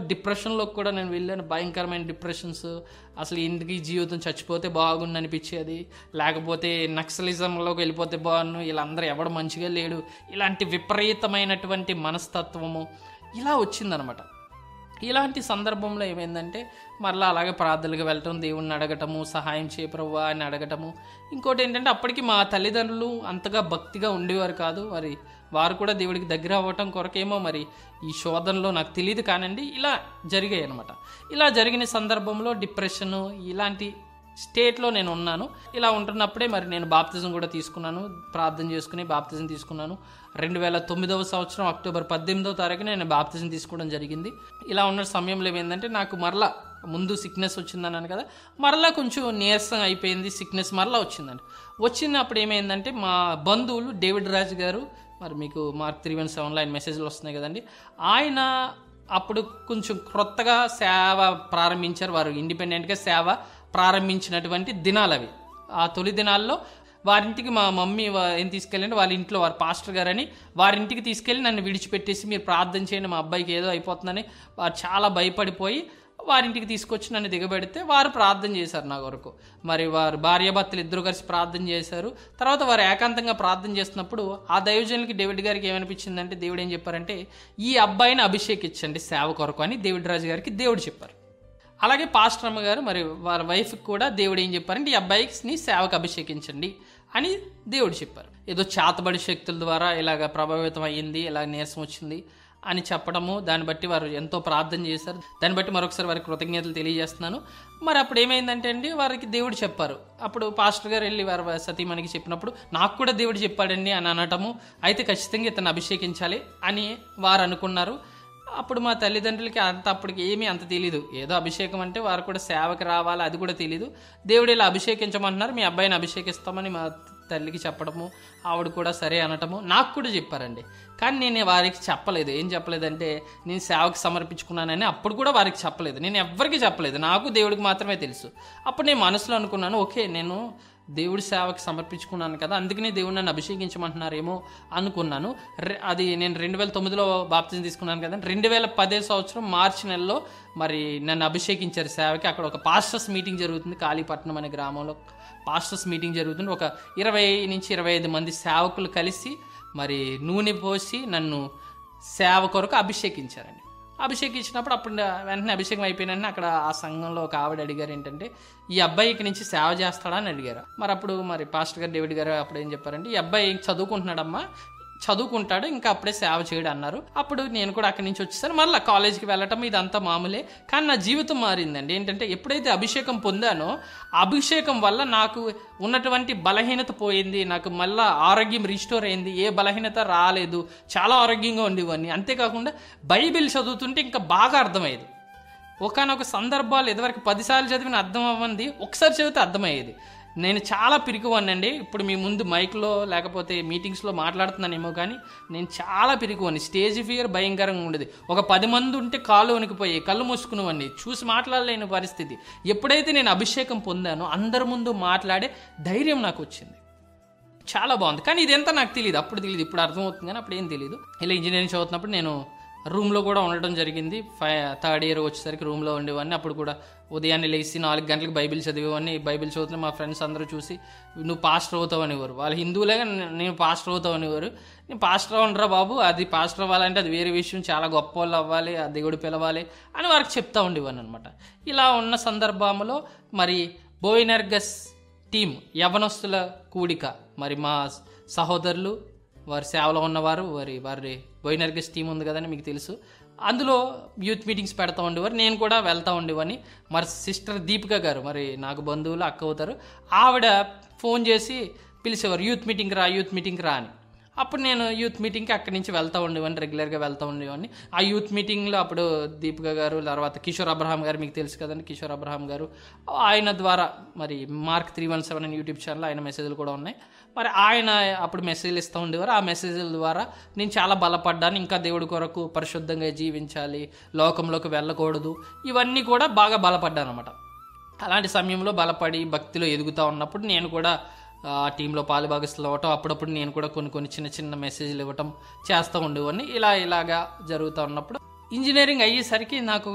డిప్రెషన్లో కూడా నేను వెళ్ళాను భయంకరమైన డిప్రెషన్స్ అసలు ఇంటికి జీవితం చచ్చిపోతే బాగుండు అనిపించేది లేకపోతే నక్సలిజంలోకి వెళ్ళిపోతే బాగున్ను వీళ్ళందరూ ఎవడు మంచిగా లేడు ఇలాంటి విపరీతమైనటువంటి మనస్తత్వము ఇలా వచ్చిందనమాట ఇలాంటి సందర్భంలో ఏమైందంటే మరలా అలాగే ప్రార్థనలకు వెళ్ళటం దేవుణ్ణి అడగటము సహాయం చేయ ప్రభు అని అడగటము ఇంకోటి ఏంటంటే అప్పటికి మా తల్లిదండ్రులు అంతగా భక్తిగా ఉండేవారు కాదు మరి వారు కూడా దేవుడికి దగ్గర అవ్వటం కొరకేమో మరి ఈ శోధనలో నాకు తెలియదు కానండి ఇలా జరిగాయి అనమాట ఇలా జరిగిన సందర్భంలో డిప్రెషను ఇలాంటి స్టేట్లో నేను ఉన్నాను ఇలా ఉంటున్నప్పుడే మరి నేను బాప్తిజం కూడా తీసుకున్నాను ప్రార్థన చేసుకుని బాప్తిజం తీసుకున్నాను రెండు వేల తొమ్మిదవ సంవత్సరం అక్టోబర్ పద్దెనిమిదవ తారీఖున నేను బాప్తిజం తీసుకోవడం జరిగింది ఇలా ఉన్న సమయంలో ఏమైందంటే నాకు మరలా ముందు సిక్నెస్ వచ్చిందన్నాను కదా మరలా కొంచెం నీరసం అయిపోయింది సిక్నెస్ మరలా వచ్చిందండి వచ్చినప్పుడు ఏమైందంటే మా బంధువులు డేవిడ్ రాజ్ గారు మరి మీకు మార్క్ త్రీ వన్ సెవెన్లో ఆయన మెసేజ్లు వస్తున్నాయి కదండి ఆయన అప్పుడు కొంచెం క్రొత్తగా సేవ ప్రారంభించారు వారు ఇండిపెండెంట్గా సేవ ప్రారంభించినటువంటి దినాలు అవి ఆ తొలి దినాల్లో వారింటికి మా మమ్మీ వా- ఏం తీసుకెళ్ళండి వాళ్ళ ఇంట్లో వారి పాస్టర్ గారని వారింటికి తీసుకెళ్ళి నన్ను విడిచిపెట్టేసి మీరు ప్రార్థన చేయండి మా అబ్బాయికి ఏదో అయిపోతుందని వారు చాలా భయపడిపోయి వారింటికి తీసుకొచ్చి నన్ను దిగబెడితే వారు ప్రార్థన చేశారు నా కొరకు మరి వారు భార్యాభర్తలు ఇద్దరు కలిసి ప్రార్థన చేశారు తర్వాత వారు ఏకాంతంగా ప్రార్థన చేస్తున్నప్పుడు ఆ దైవజనులకి డేవిడ్ గారికి ఏమనిపించిందంటే దేవుడు ఏం చెప్పారంటే ఈ అబ్బాయిని అభిషేకించండి సేవ కొరకు అని డేవిడ్ రాజు గారికి దేవుడు చెప్పారు అలాగే పాస్టర్ అమ్మ గారు మరి వారి వైఫ్కి కూడా దేవుడు ఏం చెప్పారంటే ఈ అబ్బాయిని సేవకు అభిషేకించండి అని దేవుడు చెప్పారు ఏదో చేతబడి శక్తుల ద్వారా ఇలాగ ప్రభావితం అయ్యింది ఇలా నీరసం వచ్చింది అని చెప్పడము దాన్ని బట్టి వారు ఎంతో ప్రార్థన చేశారు దాన్ని బట్టి మరొకసారి వారికి కృతజ్ఞతలు తెలియజేస్తున్నాను మరి అప్పుడు ఏమైందంటే అండి వారికి దేవుడు చెప్పారు అప్పుడు పాస్టర్ గారు వెళ్ళి వారి సతీమణికి చెప్పినప్పుడు నాకు కూడా దేవుడు చెప్పాడండి అని అనటము అయితే ఖచ్చితంగా ఇతను అభిషేకించాలి అని వారు అనుకున్నారు అప్పుడు మా తల్లిదండ్రులకి అంత అప్పటికి ఏమీ అంత తెలియదు ఏదో అభిషేకం అంటే వారు కూడా సేవకి రావాలి అది కూడా తెలియదు దేవుడు ఇలా అభిషేకించమంటున్నారు మీ అబ్బాయిని అభిషేకిస్తామని మా తల్లికి చెప్పడము ఆవిడ కూడా సరే అనటము నాకు కూడా చెప్పారండి కానీ నేను వారికి చెప్పలేదు ఏం చెప్పలేదంటే నేను సేవకి సమర్పించుకున్నానని అప్పుడు కూడా వారికి చెప్పలేదు నేను ఎవ్వరికీ చెప్పలేదు నాకు దేవుడికి మాత్రమే తెలుసు అప్పుడు నేను మనసులో అనుకున్నాను ఓకే నేను దేవుడి సేవకి సమర్పించుకున్నాను కదా అందుకనే దేవుడు నన్ను అభిషేకించమంటున్నారేమో అనుకున్నాను రె- అది నేను రెండు వేల తొమ్మిదిలో బాప్తిజం తీసుకున్నాను కదా రెండు వేల పదే సంవత్సరం మార్చి నెలలో మరి నన్ను అభిషేకించారు సేవకి అక్కడ ఒక పాస్టర్స్ మీటింగ్ జరుగుతుంది కాళీపట్నం అనే గ్రామంలో పాస్టర్స్ మీటింగ్ జరుగుతుంది ఒక ఇరవై నుంచి ఇరవై ఐదు మంది సేవకులు కలిసి మరి నూనె పోసి నన్ను సేవ కొరకు అభిషేకించారండి అభిషేకించినప్పుడు అప్పుడు నా- వెంటనే అభిషేకం అయిపోయిన అక్కడ ఆ సంఘంలో ఒక ఆవిడ అడిగారు ఏంటంటే ఈ అబ్బాయి ఇక్కడి నుంచి సేవ చేస్తాడా అని అడిగారు మరి అప్పుడు మరి పాస్టర్ గారు డేవిడ్ గారు అప్పుడు ఏం చెప్పారంటే ఈ అబ్బాయి చదువుకుంటున్నాడమ్మా చదువుకుంటాడు ఇంకా అప్పుడే సేవ చేయడు అన్నారు అప్పుడు నేను కూడా అక్కడి నుంచి వచ్చేసాను మళ్ళీ కాలేజీకి వెళ్ళటం ఇదంతా మామూలే కానీ నా జీవితం మారిందండి ఏంటంటే ఎప్పుడైతే అభిషేకం పొందానో ఆ అభిషేకం వల్ల నాకు ఉన్నటువంటి బలహీనత పోయింది నాకు మళ్ళా ఆరోగ్యం రిస్టోర్ అయింది ఏ బలహీనత రాలేదు చాలా ఆరోగ్యంగా ఉండేవాడిని అంతేకాకుండా బైబిల్ చదువుతుంటే ఇంకా బాగా అర్థమయ్యేది ఒకనొక సందర్భాలు ఇదివరకు పదిసార్లు చదివిన అర్థం అవ్వంది ఒకసారి చదివితే అర్థమయ్యేది నేను చాలా పిరికివాడినండి ఇప్పుడు మీ ముందు మైక్లో లేకపోతే మీటింగ్స్లో మాట్లాడుతున్నానేమో కానీ నేను చాలా పిరికివాడిని స్టేజ్ ఫియర్ భయంకరంగా ఉండేది ఒక పది మంది ఉంటే కాళ్ళు వణికిపోయి కళ్ళు మూసుకునేవాడిని చూసి మాట్లాడలేని పరిస్థితి ఎప్పుడైతే నేను అభిషేకం పొందానో అందరి ముందు మాట్లాడే ధైర్యం నాకు వచ్చింది చాలా బాగుంది కానీ ఇదంతా నాకు తెలియదు అప్పుడు తెలియదు ఇప్పుడు అర్థమవుతుంది కానీ అప్పుడు ఏం తెలియదు ఇలా ఇంజనీరింగ్ చదువుతున్నప్పుడు నేను రూమ్లో కూడా ఉండడం జరిగింది ఫై థర్డ్ ఇయర్ వచ్చేసరికి రూమ్లో ఉండేవాడిని అప్పుడు కూడా ఉదయాన్నే లేచి నాలుగు గంటలకు బైబిల్ చదివేవాడిని బైబిల్ చదువుతున్న మా ఫ్రెండ్స్ అందరూ చూసి నువ్వు పాస్టర్ అవుతావు అనేవారు వాళ్ళు హిందువులే కానీ నేను పాస్టర్ అవుతావు అనేవారు నేను పాస్టర్ అవ్వనరా బాబు అది పాస్టర్ అవ్వాలంటే అది వేరే విషయం చాలా గొప్ప వాళ్ళు అవ్వాలి ఆ దేవుడు పిలవాలి అని వారికి చెప్తా ఉండేవాడిని అనమాట ఇలా ఉన్న సందర్భంలో మరి బోయినర్గస్ టీం యవనస్తుల కూడిక మరి మా సహోదరులు వారి సేవలో ఉన్నవారు వారి వారి బోయినర్గస్ టీం ఉంది కదని మీకు తెలుసు అందులో యూత్ మీటింగ్స్ పెడతా ఉండేవారు నేను కూడా వెళ్తా ఉండేవాడిని మరి సిస్టర్ దీపిక గారు మరి నాకు బంధువులు అక్క అవుతారు ఆవిడ ఫోన్ చేసి పిలిచేవారు యూత్ మీటింగ్ రా యూత్ మీటింగ్ రా అని అప్పుడు నేను యూత్ మీటింగ్కి అక్కడి నుంచి వెళ్తూ ఉండేవాడిని రెగ్యులర్గా వెళ్తూ ఉండేవాడిని ఆ యూత్ మీటింగ్లో అప్పుడు దీపిక గారు తర్వాత కిషోర్ అబ్రహాం గారు మీకు తెలుసు కదండి కిషోర్ అబ్రహాం గారు ఆయన ద్వారా మరి మార్క్ త్రీ వన్ సెవెన్ అని యూట్యూబ్ ఛానల్ ఆయన మెసేజ్లు కూడా ఉన్నాయి మరి ఆయన అప్పుడు మెసేజ్లు ఇస్తూ ఉండేవారు ఆ మెసేజ్ల ద్వారా నేను చాలా బలపడ్డాను ఇంకా దేవుడి కొరకు పరిశుద్ధంగా జీవించాలి లోకంలోకి వెళ్ళకూడదు ఇవన్నీ కూడా బాగా బలపడ్డాను అనమాట అలాంటి సమయంలో బలపడి భక్తిలో ఎదుగుతూ ఉన్నప్పుడు నేను కూడా ఆ టీంలో పాలు భాగస్తులు అవ్వటం అప్పుడప్పుడు నేను కూడా కొన్ని కొన్ని చిన్న చిన్న మెసేజ్లు ఇవ్వటం చేస్తూ ఉండేవాడిని ఇలా ఇలాగా జరుగుతూ ఉన్నప్పుడు ఇంజనీరింగ్ అయ్యేసరికి నాకు